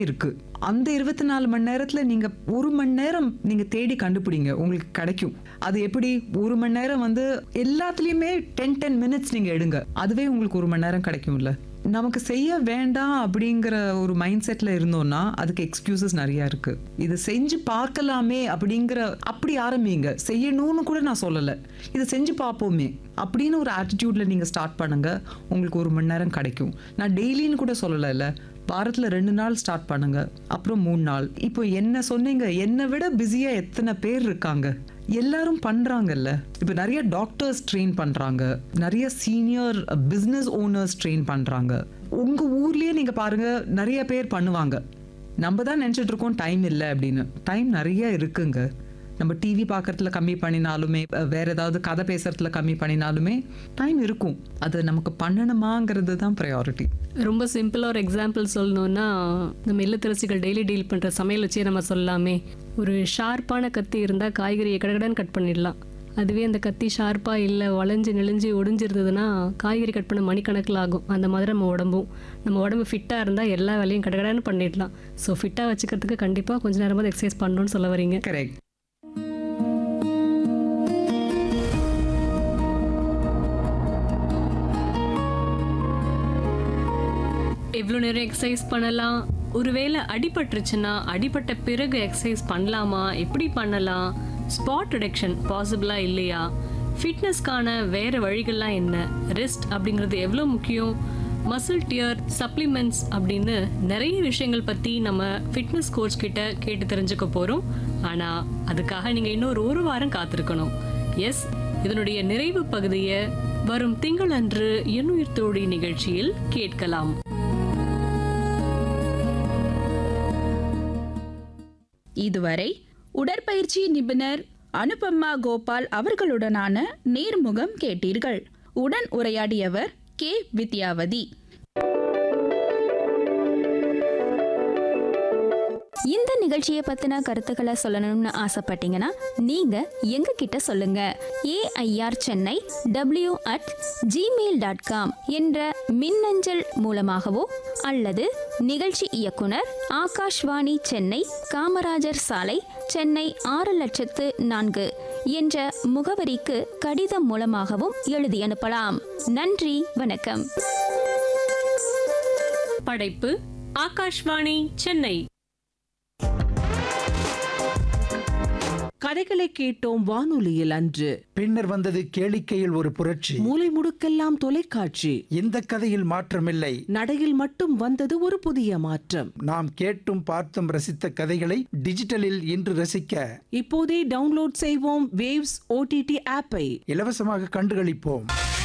இருக்கு அந்த இருபத்தி நாலு மணி நேரத்துல நீங்க ஒரு மணி நேரம் நீங்க தேடி கண்டுபிடிங்க உங்களுக்கு கிடைக்கும் அது எப்படி ஒரு மணி நேரம் வந்து எல்லாத்துலயுமே டென் டென் மினிட்ஸ் நீங்க எடுங்க அதுவே உங்களுக்கு ஒரு மணி நேரம் கிடைக்கும்ல நமக்கு செய்ய வேண்டாம் அப்படிங்கிற ஒரு மைண்ட் செட்ல இருந்தோம்னா அதுக்கு எக்ஸ்கியூசஸ் நிறைய இருக்கு இது செஞ்சு பார்க்கலாமே அப்படிங்கிற அப்படி ஆரம்பிங்க செய்யணும்னு கூட நான் சொல்லலை இதை செஞ்சு பார்ப்போமே அப்படின்னு ஒரு ஆட்டிடியூட்ல நீங்க ஸ்டார்ட் பண்ணுங்க உங்களுக்கு ஒரு மணி நேரம் கிடைக்கும் நான் டெய்லின்னு கூட சொல்லலைல்ல வாரத்துல ரெண்டு நாள் ஸ்டார்ட் பண்ணுங்க அப்புறம் மூணு நாள் இப்போ என்ன சொன்னீங்க என்னை விட பிஸியா எத்தனை பேர் இருக்காங்க எல்லாரும் பண்றாங்கல்ல இப்போ நிறைய டாக்டர்ஸ் ட்ரெயின் பண்றாங்க நிறைய சீனியர் பிஸ்னஸ் ஓனர்ஸ் ட்ரெயின் பண்றாங்க உங்க ஊர்லயே நீங்க பாருங்க நிறைய பேர் பண்ணுவாங்க நம்ம தான் நினைச்சிட்டு இருக்கோம் டைம் இல்லை அப்படின்னு டைம் நிறைய இருக்குங்க நம்ம டிவி பார்க்கறதுல கம்மி பண்ணினாலுமே அஹ், வேற ஏதாவது கதை பேசுறதுல கம்மி பண்ணினாலுமே டைம் இருக்கும் அது நமக்கு பண்ணணுமாங்கிறது தான் ப்ரையாரிட்டி ரொம்ப சிம்பிளாக ஒரு எக்ஸாம்பிள் சொல்லணும்னா நம்ம இல்லத்தரசிகள் டெய்லி டீல் பண்ணுற சமையல் வச்சே நம்ம சொல்லலாமே ஒரு ஷார்ப்பான கத்தி இருந்தால் காய்கறியை கடகடன்னு கட் பண்ணிடலாம் அதுவே அந்த கத்தி ஷார்ப்பாக இல்லை வளைஞ்சு நெளிஞ்சு ஒடிஞ்சிருந்ததுன்னா காய்கறி கட் பண்ண மணிக்கணக்கில் ஆகும் அந்த மாதிரி நம்ம உடம்பும் நம்ம உடம்பு ஃபிட்டாக இருந்தால் எல்லா வேலையும் கடகடன்னு பண்ணிடலாம் ஸோ ஃபிட்டாக வச்சுக்கிறதுக்கு கண்டிப்பாக கொஞ்ச நேரமாவது எக்ஸசைஸ் பண்ணணும்னு சொல்ல வரீங்க கரெக்ட் எவ்வளோ நேரம் எக்ஸசைஸ் பண்ணலாம் ஒருவேளை அடிபட்டுருச்சுன்னா அடிபட்ட பிறகு எக்ஸசைஸ் பண்ணலாமா எப்படி பண்ணலாம் ஸ்பாட் ரிடக்ஷன் பாசிபிளா இல்லையா ஃபிட்னஸ்க்கான வேற வழிகள்லாம் என்ன ரெஸ்ட் அப்படிங்கிறது எவ்வளோ முக்கியம் மசில் டியர் சப்ளிமெண்ட்ஸ் அப்படின்னு நிறைய விஷயங்கள் பற்றி நம்ம ஃபிட்னஸ் கோச் கிட்ட கேட்டு தெரிஞ்சுக்க போகிறோம் ஆனால் அதுக்காக நீங்கள் இன்னொரு ஒரு வாரம் காத்திருக்கணும் எஸ் இதனுடைய நிறைவு பகுதியை வரும் திங்களன்று எண்ணுயிர் தோழி நிகழ்ச்சியில் கேட்கலாம் இதுவரை உடற்பயிற்சி நிபுணர் அனுபமா கோபால் அவர்களுடனான நேர்முகம் கேட்டீர்கள் உடன் உரையாடியவர் கே வித்யாவதி இந்த நிகழ்ச்சியை பத்தின கருத்துக்களை சொல்லணும்னு ஆசைப்பட்டீங்கன்னா நீங்க எங்க கிட்ட சொல்லுங்க AIR Chennai W at Gmail dot com என்ற மின்னஞ்சல் மூலமாகவோ அல்லது நிகழ்ச்சி இயக்குனர் ஆகாஷ்வாணி சென்னை காமராஜர் சாலை சென்னை ஆறு லட்சத்து நான்கு என்ற முகவரிக்கு கடிதம் மூலமாகவும் எழுதி அனுப்பலாம் நன்றி வணக்கம் படைப்பு ஆகாஷ்வாணி சென்னை கதைகளை கேட்டோம் வானொலியில் அன்று பின்னர் வந்தது கேளிக்கையில் ஒரு புரட்சி மூலை முடுக்கெல்லாம் தொலைக்காட்சி இந்த கதையில் மாற்றமில்லை நடையில் மட்டும் வந்தது ஒரு புதிய மாற்றம் நாம் கேட்டும் பார்த்தும் ரசித்த கதைகளை டிஜிட்டலில் இன்று ரசிக்க இப்போதே டவுன்லோட் செய்வோம் வேவ்ஸ் ஓடிடி ஆப்பை இலவசமாக கண்டுகளிப்போம்